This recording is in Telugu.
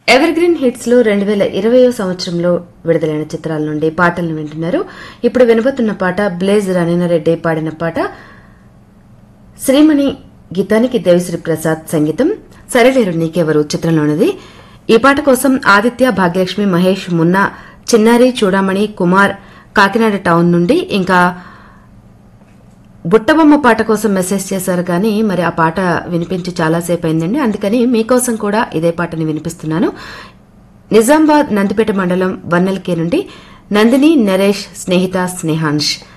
ఎవర్ గ్రీన్ హిట్స్ లో రెండు వేల ఇరవయో సంవత్సరంలో విడుదలైన చిత్రాల నుండి పాటలను వింటున్నారు ఇప్పుడు వినబోతున్న పాట బ్లేజ్ రెడ్డి పాడిన పాట శ్రీమణి గీతానికి దేవిశ్రీ ప్రసాద్ సంగీతం సరేలేరు నీకెవరు చిత్రంలోనిది ఈ పాట కోసం ఆదిత్య భాగ్యలక్ష్మి మహేష్ మున్నా చిన్నారి చూడామణి కుమార్ కాకినాడ టౌన్ నుండి ఇంకా బుట్టబొమ్మ పాట కోసం మెసేజ్ చేశారు కానీ మరి ఆ పాట వినిపించి చాలాసేపు అయిందండి అందుకని మీకోసం కూడా ఇదే పాటని వినిపిస్తున్నాను నిజామాబాద్ నందిపేట మండలం వన్నెల్కే నుండి నందిని నరేష్ స్నేహిత స్నేహాంష్